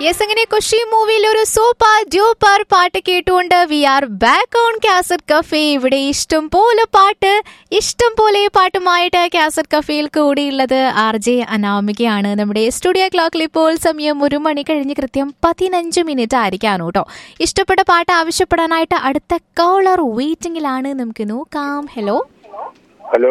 Yes അങ്ങനെ ഖുഷി മൂവിയിൽ ഒരു സൂപ്പർ ഡ്യൂപ്പർ പാട്ട് കേട്ടുകൊണ്ട് we are back on cassette cafe ഇവിടെ ഇഷ്ടം പോലെ പാട്ട് ഇഷ്ടം പോലെ പാട്ടുമായിട്ട് കാസറ്റ് കഫേയിൽ കൂടിയുള്ളത് ആർ ജെ അനാമികയാണ് നമ്മുടെ സ്റ്റുഡിയോ ക്ലോക്കിൽ ഇപ്പോൾ സമയം ഒരു മണി കഴിഞ്ഞ് കൃത്യം പതിനഞ്ച് മിനിറ്റ് ആയിരിക്കാണ് കേട്ടോ ഇഷ്ടപ്പെട്ട പാട്ട് ആവശ്യപ്പെടാനായിട്ട് അടുത്ത കോളർ വെയിറ്റിംഗിലാണ് നമുക്ക് നോക്കാം hello hello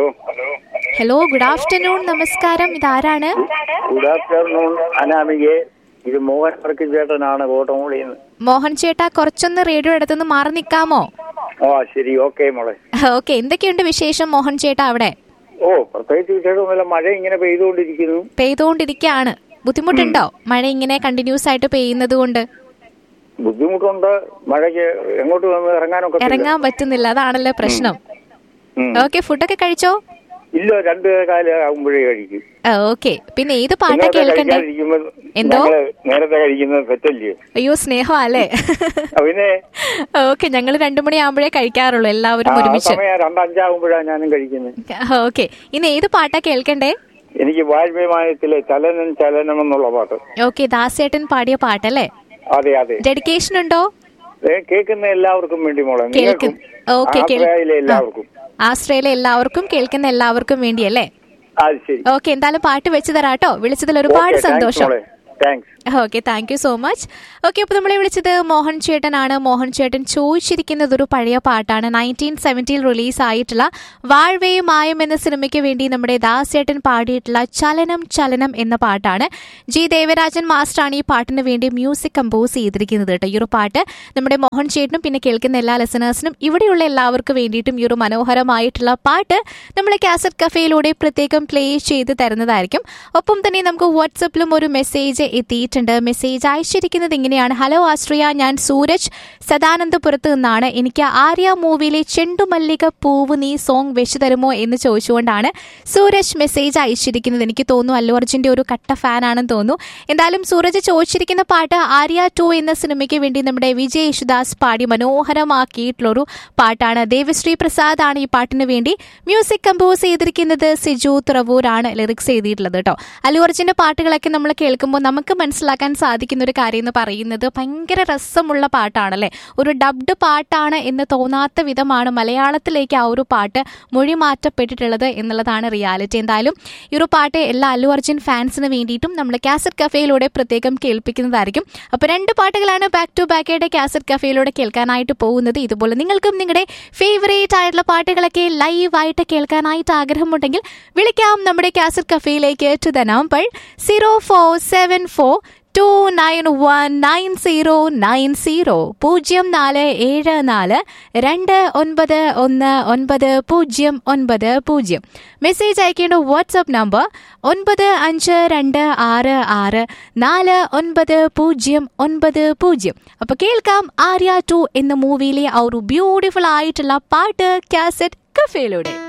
hello good afternoon നമസ്കാരം ഇതാരാണ് ഗുഡ് ആഫ്റ്റർനൂൺ അനാമികെ ഇത് മോഹൻ വർക്കി ചേട്ടനാണ് കോട്ടമൂടിയിൽ നിന്ന് മോഹൻ ചേട്ടാ കുറച്ചൊന്ന് റേഡിയോ അടുത്തുനിന്ന് മാറി നിൽക്കാമോ ഓ ശരി ഓക്കെ മോളെ ഓക്കെ എന്തൊക്കെയുണ്ട് വിശേഷം മോഹൻ ചേട്ടാ അവിടെ ഓ പ്രത്യേകിച്ച് വിശേഷമൊന്നുമില്ല മഴ ഇങ്ങനെ പെയ്തുകൊണ്ടിരിക്കുന്നു പെയ്തുകൊണ്ടിരിക്കുകയാണ് ബുദ്ധിമുട്ടുണ്ടോ മഴ ഇങ്ങനെ കണ്ടിന്യൂസ് ആയിട്ട് പെയ്യുന്നത് കൊണ്ട് ബുദ്ധിമുട്ടുണ്ട് മഴയ്ക്ക് എങ്ങോട്ട് വന്ന് ഇറങ്ങാനൊക്കെ പറ്റില്ല. ഇറങ്ങാൻ പറ്റുന്നില്ല അതാണല്ലോ പ്രശ്നം ഉം. ഓക്കെ ഫുഡൊക്കെ കഴിച്ചോ ഇല്ല രണ്ട് കാലം ആകുമ്പോഴേ കഴിക്കും ഓക്കെ പിന്നെ ഏത് പാട്ടാ നേരത്തെ കേൾക്കണ്ടേ കഴിക്കാതിരിക്കുമ്പോൾ എന്തോ? ഞങ്ങള് നേരത്തെ കഴിക്കുന്നത് തെറ്റല്ലേ അയ്യോ സ്നേഹം അല്ലേ പിന്നെ ഓക്കെ ഞങ്ങൾ രണ്ടു മണിയാകുമ്പോഴേ കഴിക്കാറുള്ളൂ എല്ലാവരും ആ ഒരുമിച്ച് സമയം രണ്ടഞ്ചാകുമ്പോഴാണ് ഞാനും കഴിക്കുന്നത് ഓക്കെ ഇനി ഏത് പാട്ടാ കേൾക്കണ്ടേ എനിക്ക് വാൽവ്യമാനത്തിലെ ചലനം ചലനം എന്നുള്ള പാട്ട് ഓക്കെ ദാസേട്ടൻ പാടിയ പാട്ടല്ലേ അതെ അതെ ഡെഡിക്കേഷൻ ഉണ്ടോ ഏ, കേൾക്കുന്ന എല്ലാവർക്കും വേണ്ടി മോളെ കേൾക്കും നിങ്ങൾക്കും ഓക്കെ ആശ്രയയിലെ എല്ലാവർക്കും ആശ്രയിലെ എല്ലാവർക്കും കേൾക്കുന്ന എല്ലാവർക്കും വേണ്ടിയല്ലേ അത് ശരി ഓക്കെ എന്തായാലും പാട്ട് വെച്ച് തരാട്ടോ വിളിച്ചതിൽ ഒരുപാട് സന്തോഷം thanks okay thank you so much okay അപ്പോൾ നമ്മളെ വിളിച്ചത് മോഹൻ ചേട്ടനാണ് മോഹൻ ചേട്ടൻ ചോദിച്ചിരിക്കുന്നത് ഒരു പഴയ പാട്ടാണ് നയൻറ്റീൻ സെവൻറ്റിയിൽ റിലീസ് ആയിട്ടുള്ള വാഴ്വേ മായം എന്ന സിനിമയ്ക്ക് വേണ്ടി നമ്മുടെ ദാസേട്ടൻ പാടിയിട്ടുള്ള ചലനം ചലനം എന്ന പാട്ടാണ് ജി ദേവരാജൻ മാസ്റ്ററാണ് ഈ പാട്ടിന് വേണ്ടി മ്യൂസിക് കമ്പോസ് ചെയ്തിരിക്കുന്നത് കേട്ടോ ഈ ഒരു പാട്ട് നമ്മുടെ മോഹൻ ചേട്ടനും പിന്നെ കേൾക്കുന്ന എല്ലാ ലിസണേഴ്സിനും ഇവിടെയുള്ള എല്ലാവർക്കും വേണ്ടിയിട്ടും ഈ ഒരു മനോഹരമായിട്ടുള്ള പാട്ട് നമ്മൾ കാസറ്റ് കഫേയിലൂടെ പ്രത്യേകം പ്ലേ ചെയ്ത് തരുന്നതായിരിക്കും ഒപ്പം തന്നെ നമുക്ക് വാട്സപ്പിലും ഒരു മെസ്സേജ് എത്തിയിട്ടുണ്ട് മെസ്സേജ് അയച്ചിരിക്കുന്നത് ഇങ്ങനെയാണ് ഹലോ ആശ്രിയ ഞാൻ സൂരജ് സദാനന്ദപുരത്ത് നിന്നാണ് എനിക്ക് ആര്യ മൂവിയിലെ ചെണ്ടുമല്ലിക പൂവ് നീ സോങ് വെച്ചു തരുമോ എന്ന് ചോദിച്ചുകൊണ്ടാണ് സൂരജ് മെസ്സേജ് അയച്ചിരിക്കുന്നത് എനിക്ക് തോന്നുന്നു അല്ലു അർജുന്റെ ഒരു കട്ട ഫാൻ ആണെന്ന് തോന്നുന്നു എന്തായാലും സൂരജ് ചോദിച്ചിരിക്കുന്ന പാട്ട് ആര്യ ടു എന്ന സിനിമയ്ക്ക് വേണ്ടി നമ്മുടെ വിജയ് യേശുദാസ് പാടി മനോഹരമാക്കിയിട്ടുള്ളൊരു പാട്ടാണ് ദേവശ്രീ പ്രസാദ് ആണ് ഈ പാട്ടിന് വേണ്ടി മ്യൂസിക് കമ്പോസ് ചെയ്തിരിക്കുന്നത് സിജു തുറവൂരാണ് ലിറിക്സ് എഴുതിയിട്ടുള്ളത് കേട്ടോ അല്ലു അർജുന്റെ പാട്ടുകളൊക്കെ നമ്മൾ കേൾക്കുമ്പോൾ നമുക്ക് മനസ്സിലാക്കാൻ സാധിക്കുന്ന ഒരു കാര്യം എന്ന് പറയുന്നത് ഭയങ്കര രസമുള്ള പാട്ടാണല്ലേ ഒരു ഡബ്ഡ് പാട്ടാണ് എന്ന് തോന്നാത്ത വിധമാണ് മലയാളത്തിലേക്ക് ആ ഒരു പാട്ട് മൊഴി മാറ്റപ്പെട്ടിട്ടുള്ളത് എന്നുള്ളതാണ് റിയാലിറ്റി എന്തായാലും ഈ ഒരു പാട്ട് എല്ലാ അല്ലു അർജുൻ ഫാൻസിന് വേണ്ടിയിട്ടും നമ്മൾ കാസറ്റ് കഫേയിലൂടെ പ്രത്യേകം കേൾപ്പിക്കുന്നതായിരിക്കും അപ്പോൾ രണ്ട് പാട്ടുകളാണ് ബാക്ക് ടു ബാക്ക് ആയിട്ട് കാസറ്റ് കഫേയിലൂടെ കേൾക്കാനായിട്ട് പോകുന്നത് ഇതുപോലെ നിങ്ങൾക്കും നിങ്ങളുടെ ഫേവറേറ്റ് ആയിട്ടുള്ള പാട്ടുകളൊക്കെ ലൈവായിട്ട് കേൾക്കാനായിട്ട് ആഗ്രഹമുണ്ടെങ്കിൽ വിളിക്കാം നമ്മുടെ കാസറ്റ് കഫേയിലേക്ക് to the number zero four seven four two nine one nine zero nine zero പൂജ്യം നാല് ഏഴ് നാല് രണ്ട് ഒൻപത് ഒന്ന് ഒൻപത് പൂജ്യം ഒൻപത് പൂജ്യം മെസ്സേജ് അയക്കേണ്ട വാട്സപ്പ് നമ്പർ ഒൻപത് അഞ്ച് രണ്ട് ആറ് ആറ് നാല് ഒൻപത് പൂജ്യം ഒൻപത് പൂജ്യം അപ്പോൾ കേൾക്കാം ആര്യ ടു എന്ന മൂവിയിലെ ആ ഒരു ബ്യൂട്ടിഫുൾ ആയിട്ടുള്ള പാട്ട് കാസറ്റ് കഫേയിലൂടെ